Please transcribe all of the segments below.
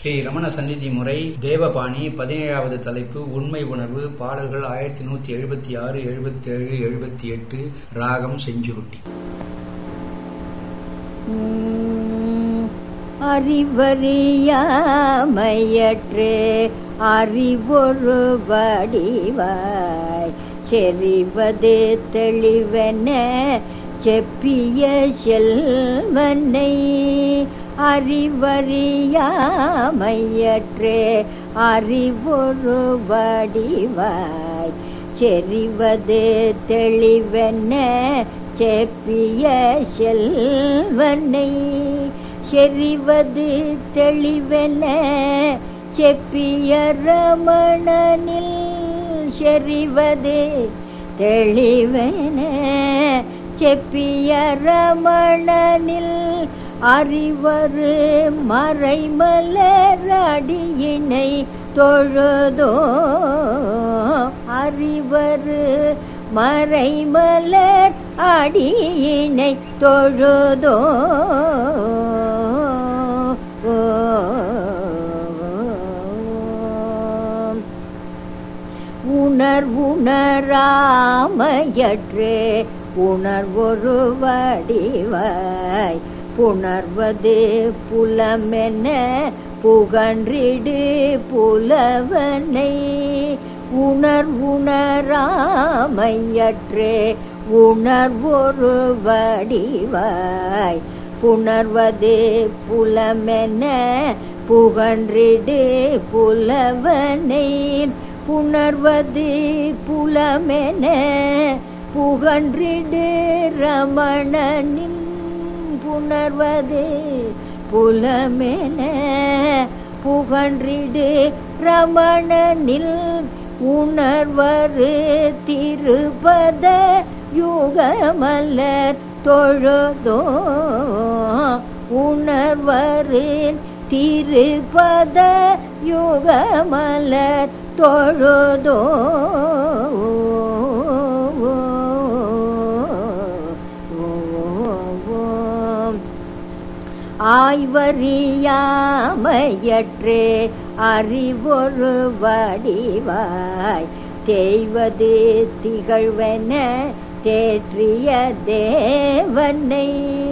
ஸ்ரீ ரமண சந்நிதி முறை தேவபாணி பதினேழாவது தலைப்பு உண்மை உணர்வு பாடல்கள் ஆயிரத்தி நூத்தி எழுபத்தி ஆறு எழுபத்தி ஏழு எழுபத்தி எட்டு ராகம் செஞ்சுருட்டி அறிவறியாமையற்று அறிவொரு வடிவாய் செறிவது தெளிவென செப்பிய செல்வனை அறிவறியாமையற்று அறிவொரு வடிவாய் செறிவது தெளிவென செப்பிய செல்வனை செறிவது தெளிவென செப்பிய ரமணனில் செறிவது தெளிவென செப்பிய ரமணனில் அறிவரு மறைமலர் அடியினை தொழுதோ அறிவரு மறைமலர் அடியினை தொழுதோ உணர்வுணராமையற்று உணர்வொரு வடிவாய் புணர்வது புலமென புகன்றிடு புலவனை உணர்வுணராமையற்று உணர்வொரு வடிவாய் புணர்வது புலமென புகன்றிடு புலவனை புணர்வது புலமென புகன்றிடு ரமணனின் புணர்வது புலமென புகன்றிடு ரமணனில் உணர்வரு திருபத யுகமலர் தொழுதோ உணர்வரு திருபத யுகமலர் தொழுதோ ஆய்வறியாமையற்று அறிவொரு வடிவாய் தேய்வது திகழ்வென தேற்றிய தேவனை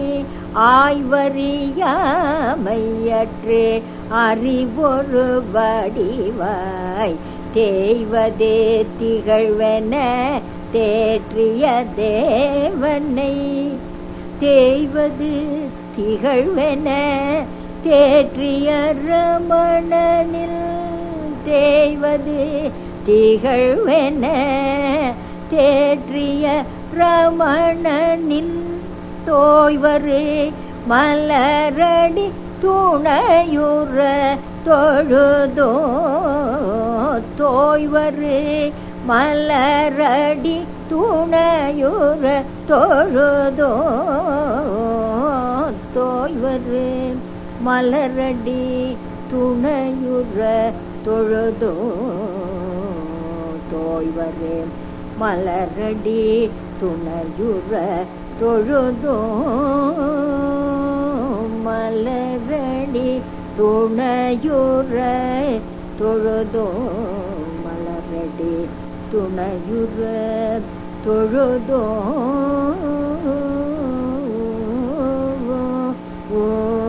ஆய்வறியாமையற்று அறிவொரு வடிவாய் தேய்வதே திகழ்வென தேற்றிய தேவனை தேய்வது திகழ்வென தேற்றிய ரமணனில் தேய்வது திகழ்வென தேற்றிய ரமணனில் தோய்வரு மலரடி துணையுற தொழுதோ தோய்வரு மலரடி துணையுற தொழுதோ தோய்வரு மலரடி துணையுற தொழுதோ தோய்வரு மலரடி துணையுற தொழுதோ மலரடி துணையுற தொழுதோ மலரடி துணையுற தொழுதோ ஓ